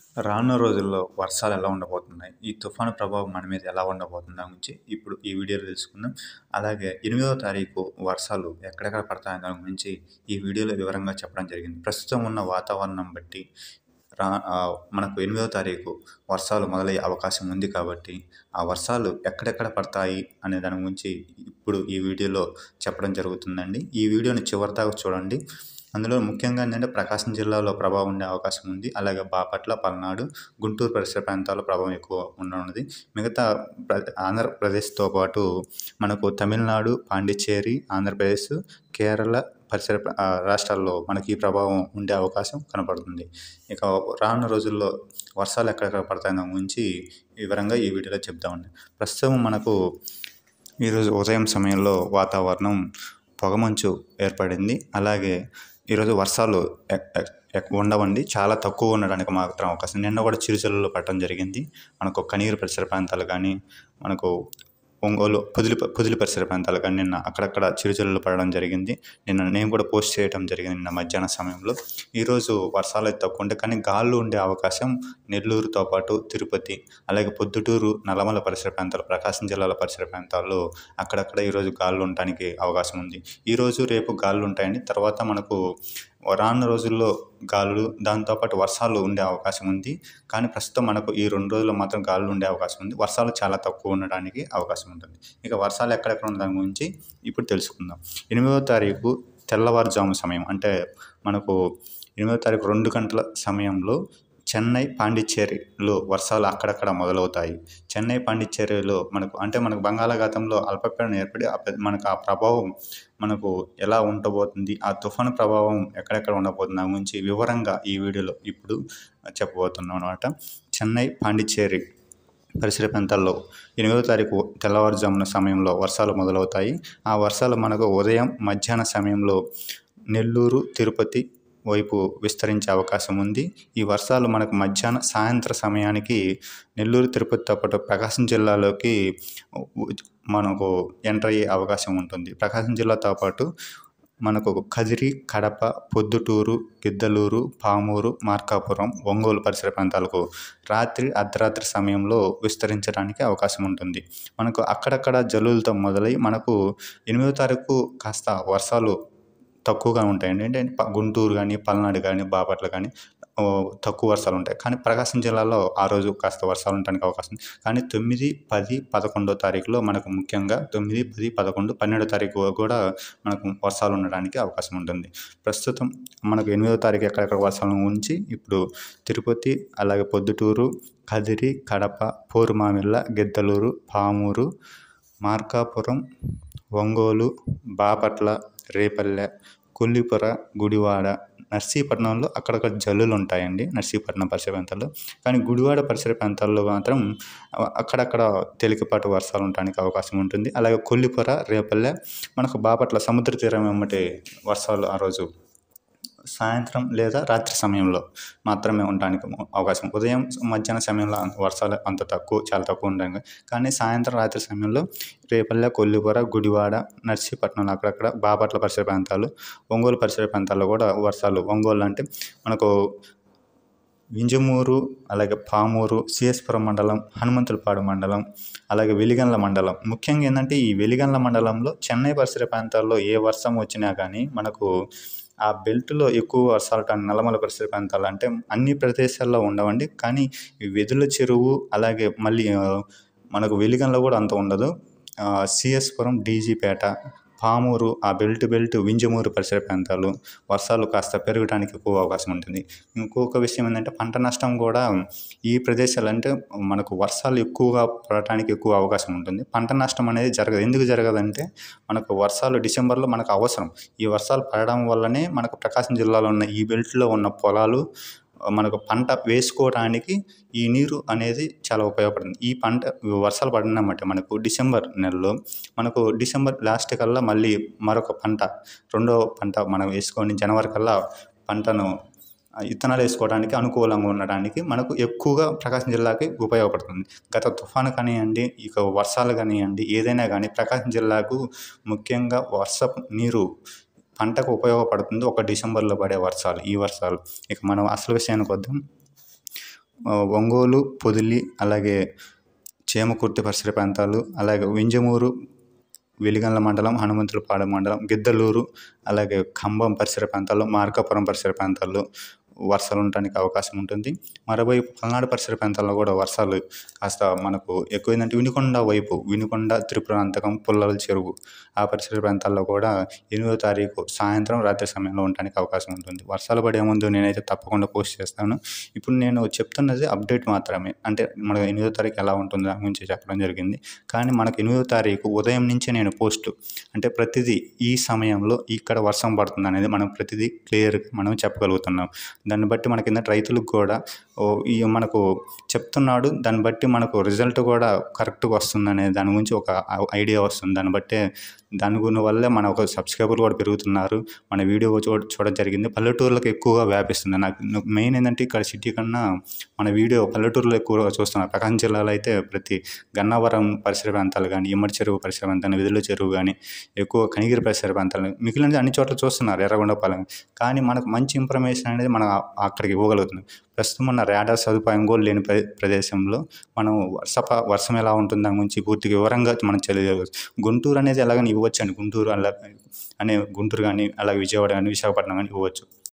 రానున్న రోజుల్లో వర్షాలు ఎలా ఉండబోతున్నాయి ఈ తుఫాను ప్రభావం మన మీద ఎలా ఉండబోతుంది దాని గురించి ఇప్పుడు ఈ వీడియోలో తెలుసుకుందాం అలాగే ఎనిమిదవ తారీఖు వర్షాలు ఎక్కడెక్కడ పడతాయని దాని గురించి ఈ వీడియోలో వివరంగా చెప్పడం జరిగింది ప్రస్తుతం ఉన్న వాతావరణం బట్టి రా ఆ, మనకు ఎనిమిదవ తారీఖు వర్షాలు మొదలయ్యే అవకాశం ఉంది కాబట్టి ఆ వర్షాలు ఎక్కడెక్కడ పడతాయి అనే దాని గురించి ఇప్పుడు ఈ వీడియోలో చెప్పడం జరుగుతుందండి ఈ వీడియోని చివరి దాకా చూడండి అందులో ముఖ్యంగా ఏంటంటే ప్రకాశం జిల్లాలో ప్రభావం ఉండే అవకాశం ఉంది అలాగే బాపట్ల పల్నాడు గుంటూరు పరిసర ప్రాంతాల్లో ప్రభావం ఎక్కువ ఉండనున్నది మిగతా ప్ర- ఆంధ్రప్రదేశ్తో పాటు మనకు తమిళనాడు పాండిచ్చేరి ఆంధ్రప్రదేశ్ కేరళ పరిసర ప్ర- ఆ, రాష్ట్రాల్లో మనకి ఈ ప్రభావం ఉండే అవకాశం కనపడుతుంది ఇక రానున్న రోజుల్లో వర్షాలు ఎక్కడెక్కడ పడతాయని దాని గురించి వివరంగా ఈ వీడియోలో చెప్తామండి ప్రస్తుతం మనకు ఈరోజు ఉదయం సమయంలో వాతావరణం పొగమంచు ఏర్పడింది అలాగే ఈరోజు వర్షాలు ఎ- ఎ- ఎక్- ఉండవండి చాలా తక్కువ ఉండడానికి మాత్రం అవకాశం నిన్న కూడా చిరుచల్లులు పడటం జరిగింది మనకు కనీరు పరిసర ప్రాంతాలు కానీ మనకు ఒంగోలు పొదిలి పొదిలి పరిసర ప్రాంతాలు కానీ నిన్న అక్కడక్కడ చిరుచల్లులు పడడం జరిగింది నిన్న నేను కూడా పోస్ట్ చేయడం జరిగింది నిన్న మధ్యాహ్న సమయంలో ఈరోజు వర్షాలు అయితే తక్కువ ఉంటాయి కానీ గాళ్ళు ఉండే అవకాశం నెల్లూరుతో పాటు తిరుపతి అలాగే పొద్దుటూరు నల్లమల పరిసర ప్రాంతాలు ప్రకాశం జిల్లాల పరిసర ప్రాంతాల్లో అక్కడక్కడ ఈరోజు గాళ్ళు ఉండటానికి అవకాశం ఉంది ఈరోజు రేపు గాళ్ళు ఉంటాయండి తర్వాత మనకు రానున్న రోజుల్లో గాలులు దాంతోపాటు వర్షాలు ఉండే అవకాశం ఉంది కానీ ప్రస్తుతం మనకు ఈ రెండు రోజుల్లో మాత్రం గాలులు ఉండే అవకాశం ఉంది వర్షాలు చాలా తక్కువ ఉండడానికి అవకాశం ఉంటుంది ఇక వర్షాలు ఎక్కడెక్కడ ఉన్న దాని గురించి ఇప్పుడు తెలుసుకుందాం ఎనిమిదవ తారీఖు తెల్లవారుజాము సమయం అంటే మనకు ఎనిమిదవ తారీఖు రెండు గంటల సమయంలో చెన్నై పాండిచ్చేరిలో వర్షాలు అక్కడక్కడ మొదలవుతాయి చెన్నై పాండిచ్చేరిలో మనకు అంటే మనకు బంగాళాఖాతంలో అల్పపీడనం ఏర్పడి ఆ పె- మనకు ఆ ప్రభావం మనకు ఎలా ఉండబోతుంది ఆ తుఫాను ప్రభావం ఎక్కడెక్కడ ఉండబోతుంది దాని గురించి వివరంగా ఈ వీడియోలో ఇప్పుడు చెప్పబోతున్నాం అనమాట చెన్నై పాండిచ్చేరి పరిసర ప్రాంతాల్లో ఎనిమిదో తారీఖు తెల్లవారుజామున సమయంలో వర్షాలు మొదలవుతాయి ఆ వర్షాలు మనకు ఉదయం మధ్యాహ్న సమయంలో నెల్లూరు తిరుపతి వైపు విస్తరించే అవకాశం ఉంది ఈ వర్షాలు మనకు మధ్యాహ్న సాయంత్ర సమయానికి నెల్లూరు తిరుపతితో పాటు ప్రకాశం జిల్లాలోకి మనకు ఎంటర్ అయ్యే అవకాశం ఉంటుంది ప్రకాశం జిల్లాతో పాటు మనకు కదిరి కడప పొద్దుటూరు గిద్దలూరు పామూరు మార్కాపురం ఒంగోలు పరిసర ప్రాంతాలకు రాత్రి అర్ధరాత్రి సమయంలో విస్తరించడానికి అవకాశం ఉంటుంది మనకు అక్కడక్కడ జల్లులతో మొదలై మనకు ఎనిమిదో తారీఖు కాస్త వర్షాలు తక్కువగా ఉంటాయండి అంటే ప- గుంటూరు కానీ పల్నాడు కానీ బాపట్ల కానీ ఓ, తక్కువ వర్షాలు ఉంటాయి కానీ ప్రకాశం జిల్లాలో ఆ రోజు కాస్త వర్షాలు ఉండడానికి అవకాశం ఉంది కానీ తొమ్మిది పది పదకొండో తారీఖులో మనకు ముఖ్యంగా తొమ్మిది పది పదకొండు పన్నెండో తారీఖు కూడా మనకు వర్షాలు ఉండడానికి అవకాశం ఉంటుంది ప్రస్తుతం మనకు ఎనిమిదో తారీఖు ఎక్కడెక్కడ వర్షాలను ఉంచి ఇప్పుడు తిరుపతి అలాగే పొద్దుటూరు కదిరి కడప పోరుమామిళ్ళ గిద్దలూరు పామూరు మార్కాపురం ఒంగోలు బాపట్ల రేపల్లె కొల్లిపుర గుడివాడ నర్సీపట్నంలో అక్కడక్కడ జల్లులు ఉంటాయండి నర్సీపట్నం పరిసర ప్రాంతాల్లో కానీ గుడివాడ పరిసర ప్రాంతాల్లో మాత్రం అ- అక్కడక్కడ తేలికపాటి వర్షాలు ఉండడానికి అవకాశం ఉంటుంది అలాగే కొల్లిపుర రేపల్లె మనకు బాపట్ల సముద్ర తీరం వెంబటి వర్షాలు ఆ రోజు సాయంత్రం లేదా రాత్రి సమయంలో మాత్రమే ఉండడానికి అవకాశం ఉదయం మధ్యాహ్న సమయంలో అంత వర్షాలు అంత తక్కువ చాలా తక్కువ ఉంటాయి కానీ సాయంత్రం రాత్రి సమయంలో రేపల్లె కొల్లిపుర గుడివాడ నర్సీపట్నంలో అక్కడక్కడ బాపట్ల పరిసర ప్రాంతాలు ఒంగోలు పరిసర ప్రాంతాల్లో కూడా వర్షాలు ఒంగోలు అంటే మనకు వింజమూరు అలాగే పామూరు సిఎస్పురం మండలం హనుమంతులపాడు మండలం అలాగే వెలిగండ్ల మండలం ముఖ్యంగా ఏంటంటే ఈ వెలిగండ్ల మండలంలో చెన్నై పరిసర ప్రాంతాల్లో ఏ వర్షం వచ్చినా కానీ మనకు ఆ బెల్ట్లో ఎక్కువ వర్షాలు కానీ నల్లమల పరిసర ప్రాంతాలు అంటే అన్ని ప్రదేశాల్లో ఉండవండి కానీ ఈ వెదుల చెరువు అలాగే మళ్ళీ ఆ, మనకు వెలిగండ్ల కూడా అంత ఉండదు సిఎస్పురం డీజీపేట పామూరు ఆ బెల్ట్ బెల్ట్ వింజమూరు పరిసర ప్రాంతాలు వర్షాలు కాస్త పెరగడానికి ఎక్కువ అవకాశం ఉంటుంది ఇంకొక విషయం ఏంటంటే పంట నష్టం కూడా ఈ ప్రదేశాలు అంటే మనకు వర్షాలు ఎక్కువగా పడటానికి ఎక్కువ అవకాశం ఉంటుంది పంట నష్టం అనేది జరగదు ఎందుకు జరగదంటే మనకు వర్షాలు డిసెంబర్లో మనకు అవసరం ఈ వర్షాలు పడడం వల్లనే మనకు ప్రకాశం జిల్లాలో ఉన్న ఈ బెల్ట్లో ఉన్న పొలాలు మనకు పంట వేసుకోవడానికి ఈ నీరు అనేది చాలా ఉపయోగపడుతుంది ఈ పంట వర్షాలు పడినామంటే మనకు డిసెంబర్ నెలలో మనకు డిసెంబర్ లాస్ట్ కల్లా మళ్ళీ మరొక పంట రెండో పంట మనం వేసుకొని జనవరి కల్లా పంటను ఆ, విత్తనాలు వేసుకోవడానికి అనుకూలంగా ఉండడానికి మనకు ఎక్కువగా ప్రకాశం జిల్లాకి ఉపయోగపడుతుంది గత తుఫాను కానివ్వండి ఇక వర్షాలు కానివ్వండి ఏదైనా కానీ ప్రకాశం జిల్లాకు ముఖ్యంగా వర్షపు నీరు పంటకు ఉపయోగపడుతుంది ఒక డిసెంబర్లో పడే వర్షాలు ఈ వర్షాలు ఇక మనం అసలు విషయానికి వద్దాం ఆ, ఒంగోలు పొదిలి అలాగే చేమకుర్తి పరిసర ప్రాంతాలు అలాగే వింజమూరు వెలిగండ్ల మండలం హనుమంతులపాలెం మండలం గిద్దలూరు అలాగే ఖమ్మం పరిసర ప్రాంతాల్లో మార్కాపురం పరిసర ప్రాంతాల్లో వర్షాలు ఉండడానికి అవకాశం ఉంటుంది మరోవైపు పల్నాడు పరిసర ప్రాంతాల్లో కూడా వర్షాలు కాస్త మనకు ఎక్కువైందంటే వినుకొండ వైపు వినుకొండ త్రిపురాంతకం పుల్లల చెరువు ఆ పరిసర ప్రాంతాల్లో కూడా ఎనిమిదో తారీఖు సాయంత్రం రాత్రి సమయంలో ఉండడానికి అవకాశం ఉంటుంది వర్షాలు పడే ముందు నేనైతే తప్పకుండా పోస్ట్ చేస్తాను ఇప్పుడు నేను చెప్తున్నది అప్డేట్ మాత్రమే అంటే మన ఎనిమిదో తారీఖు ఎలా ఉంటుందో దాని గురించి చెప్పడం జరిగింది కానీ మనకు ఎనిమిదో తారీఖు ఉదయం నుంచే నేను పోస్ట్ అంటే ప్రతిదీ ఈ సమయంలో ఇక్కడ వర్షం పడుతుంది అనేది మనం ప్రతిదీ క్లియర్ మనం చెప్పగలుగుతున్నాం దాన్ని బట్టి మనకి ఏంటంటే రైతులకు కూడా ఓ ఈ మనకు చెప్తున్నాడు దాన్ని బట్టి మనకు రిజల్ట్ కూడా కరెక్ట్గా వస్తుంది అనే దాని గురించి ఒక ఐడియా వస్తుంది దాన్ని బట్టే దాని గురి వల్లే మన ఒక సబ్స్క్రైబర్లు కూడా పెరుగుతున్నారు మన వీడియో చూ చూడడం జరిగింది పల్లెటూర్లకు ఎక్కువగా వ్యాపిస్తుంది నాకు మెయిన్ ఏంటంటే ఇక్కడ సిటీ కన్నా మన వీడియో పల్లెటూరులో ఎక్కువగా చూస్తున్నారు ప్రకాశం జిల్లాలో అయితే ప్రతి గన్నవరం పరిసర ప్రాంతాలు కానీ ఇమ్మడి చెరువు పరిసర ప్రాంతాలు విధుల చెరువు కానీ ఎక్కువ కనిగిరి పరిసర ప్రాంతాలు మిగిలిన అన్ని చోట్ల చూస్తున్నారు ఎర్రగొండపాలెం కానీ మనకు మంచి ఇన్ఫర్మేషన్ అనేది మనం ఆ- అక్కడికి ఇవ్వగలుగుతున్నాం ప్రస్తుతం మన రేడార్ సదుపాయం కూడా లేని ప్ర- ప్రదేశంలో మనం వర్షప వర్షం ఎలా ఉంటుంది దాని గురించి పూర్తిగా వివరంగా మనం తెలియజేయవచ్చు గుంటూరు అనేది ఎలాగని ఇవ్వచ్చు అండి గుంటూరు అలా అనే గుంటూరు కానీ అలాగే విజయవాడ కానీ విశాఖపట్నం కానీ ఇవ్వచ్చు